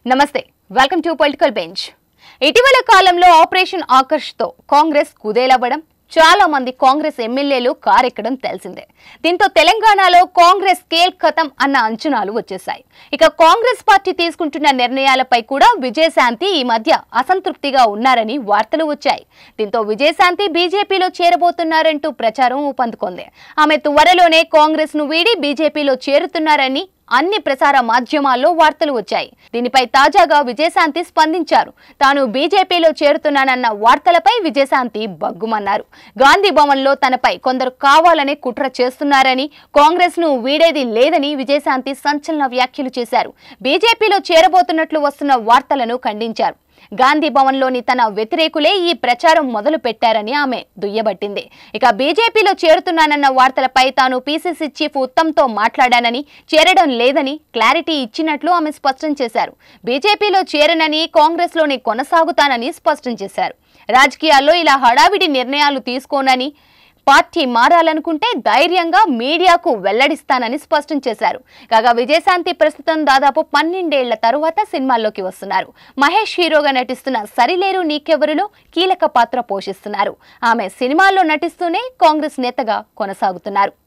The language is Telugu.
నమస్తే వెల్కమ్ టు పొలిటికల్ బెంచ్ ఇటీవల కాలంలో ఆపరేషన్ ఆకర్ష్తో కాంగ్రెస్ కుదేలవ్వడం చాలా మంది కాంగ్రెస్ ఎమ్మెల్యేలు కారెక్కడం తెలిసిందే దీంతో తెలంగాణలో కాంగ్రెస్ స్కేల్ ఖతం అన్న అంచనాలు వచ్చేశాయి ఇక కాంగ్రెస్ పార్టీ తీసుకుంటున్న నిర్ణయాలపై కూడా విజయశాంతి ఈ మధ్య అసంతృప్తిగా ఉన్నారని వార్తలు వచ్చాయి దీంతో విజయశాంతి బీజేపీలో చేరబోతున్నారంటూ ప్రచారం ఊపందుకుంది ఆమె త్వరలోనే కాంగ్రెస్ ను వీడి బీజేపీలో చేరుతున్నారని అన్ని ప్రసార మాధ్యమాల్లో వార్తలు వచ్చాయి దీనిపై తాజాగా విజయశాంతి స్పందించారు తాను బీజేపీలో చేరుతున్నానన్న వార్తలపై విజయశాంతి బగ్గుమన్నారు గాంధీ భవన్లో తనపై కొందరు కావాలనే కుట్ర చేస్తున్నారని కాంగ్రెస్ ను వీడేది లేదని విజయశాంతి సంచలన వ్యాఖ్యలు చేశారు బీజేపీలో చేరబోతున్నట్లు వస్తున్న వార్తలను ఖండించారు గాంధీ భవన్లోని తన వ్యతిరేకులే ఈ ప్రచారం మొదలు పెట్టారని ఆమె దుయ్యబట్టింది ఇక బీజేపీలో చేరుతున్నానన్న వార్తలపై తాను పీసీసీ చీఫ్ ఉత్తమ్తో మాట్లాడానని చేరడం లేదని క్లారిటీ ఇచ్చినట్లు ఆమె స్పష్టం చేశారు బీజేపీలో చేరనని కాంగ్రెస్లోనే కొనసాగుతానని స్పష్టం చేశారు రాజకీయాల్లో ఇలా హడావిడి నిర్ణయాలు తీసుకోనని పార్టీ మారాలనుకుంటే ధైర్యంగా మీడియాకు వెల్లడిస్తానని స్పష్టం చేశారు కాగా విజయశాంతి ప్రస్తుతం దాదాపు పన్నెండేళ్ల తరువాత సినిమాల్లోకి వస్తున్నారు మహేష్ హీరోగా నటిస్తున్న సరిలేరు నీకెవరులో కీలక పాత్ర పోషిస్తున్నారు ఆమె సినిమాల్లో నటిస్తూనే కాంగ్రెస్ నేతగా కొనసాగుతున్నారు